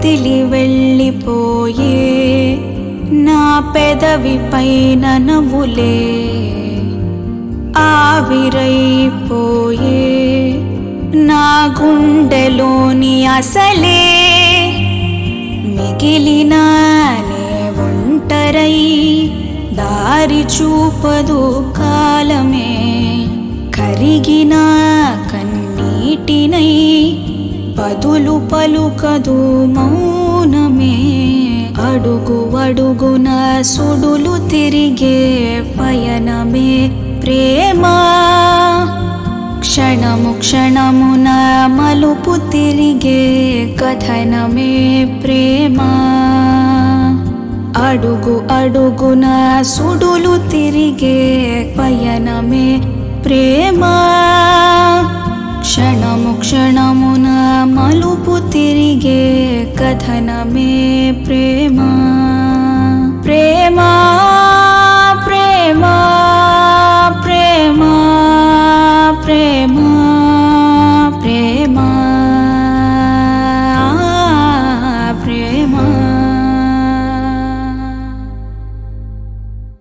వదిలి వెళ్ళిపోయే నా పెదవి పైన నవ్వులే ఆవిరైపోయే నా గుండెలోని అసలే మిగిలిన నే ఒంటరై దారి చూపదు కాలమే కరిగిన కన్నీటినై పదులు పలుకదు మౌనమే అడుగు అడుగున సుడులు తిరిగే పయనమే ప్రేమ క్షణము క్షణమున మలుపు తిరిగే కథనమే ప్రేమ అడుగు అడుగున సుడులు తిరిగే పయనమే ప్రేమ క్షణము క్షణమున మలుపు తిరిగే కథనమే ప్రేమ ప్రేమ